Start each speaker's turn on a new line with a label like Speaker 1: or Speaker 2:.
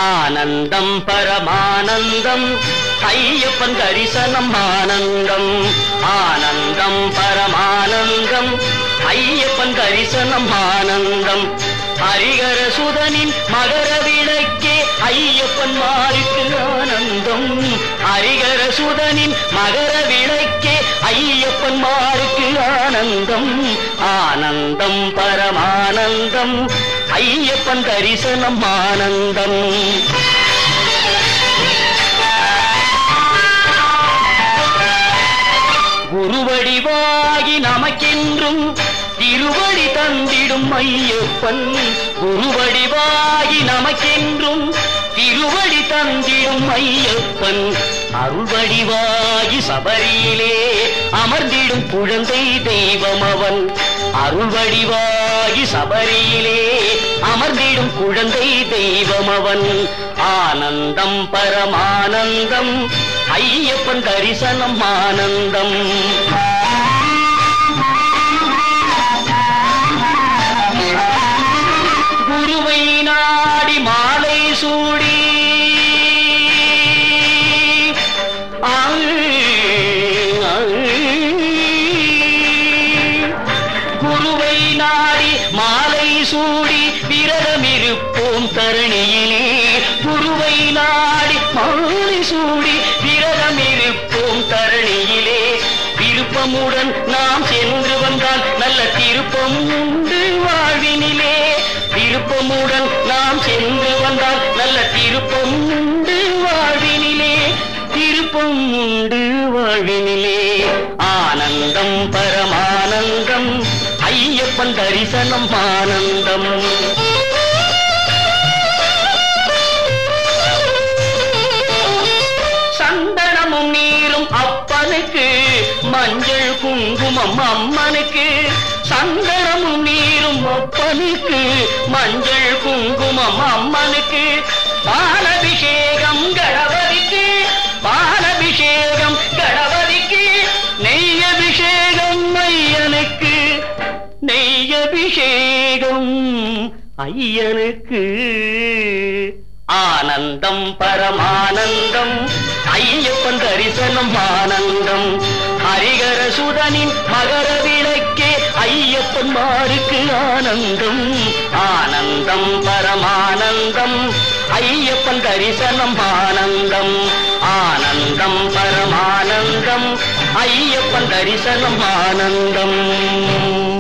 Speaker 1: ஆனந்தம் பரமானந்தம் ஐயப்பன் தரிசனம் ஆனந்தம் ஆனந்தம் பரமானந்தம் ஐயப்பன் தரிசனம் ஆனந்தம் ஹரிகர சுதனின் மகர விளக்கே ஐயப்பன் மாருக்கு ஆனந்தம் ஹரிகர சுதனின் மகர விளக்கே ஐயப்பன் மாருக்கு ஆனந்தம் ஆனந்தம் பரமானந்தம் ஐயப்பன் தரிசனம் ஆனந்தம் குருவடிவாகி நமக்கென்றும் திருவடி தந்திடும் ஐயப்பன் குருவடிவாகி நமக்கென்றும் திருவடி தந்திடும் ஐயப்பன் அருள்வடிவாகி சபரியிலே அமர்ந்திடும் குழந்தை தெய்வம் அவன் அருள்வடிவாகி சபரியிலே அமர்ந்திடும் குழந்தை தெய்வம் அவன் ஆனந்தம் பரமானந்தம் ஐயப்பன் தரிசனம் ஆனந்தம் குருவை நாடி மாலை சூடி ஆ, ஆ, குருவை நாடி மாலை சூடி விரதம் இருப்போம் தரணியிலே குருவை நாடி மாலை சூடி விரதம் இருப்போம் தரணியிலே விருப்பமுடன் நாம் சென்று வந்தால் நல்ல திருப்பம் உண்டு வாழ்வினிலே விருப்பமுடன் நாம் சென்று வந்தால் நல்ல திருப்பம் உண்டு வாழ்வினிலே திருப்பம் உண்டு வாழ்வினிலே ஆனந்தம் பரமானந்தம் ஐயப்பன் தரிசனம் ஆனந்தம் சந்தனமும் நீரும் அப்பனுக்கு மஞ்சள் குங்குமம் அம்மனுக்கு சந்தனமும் நீரும் அப்பனுக்கு மஞ்சள் குங்குமம் அம்மனுக்கு பாலபிஷேகம் கணபதிக்கு பாலபிஷேகம் கணபதிக்கு நெய்யபிஷேகம் ஐயனுக்கு நெய்யபிஷேகம் ஐயனுக்கு ஆனந்தம் பரமானந்தம் ஐயப்பன் தரிசனம் ஆனந்தம் ஹரிகர சுதனின் மகர விளக்கே ஐயப்பன் மாருக்கு ஆனந்தம் ஆனந்தம் பரமானந்தம் ஐயப்பன் தரிசனம் ஆனந்தம் ஆனந்தம் பரமானந்தம் ஐயப்பன் தரிசனம் ஆனந்தம்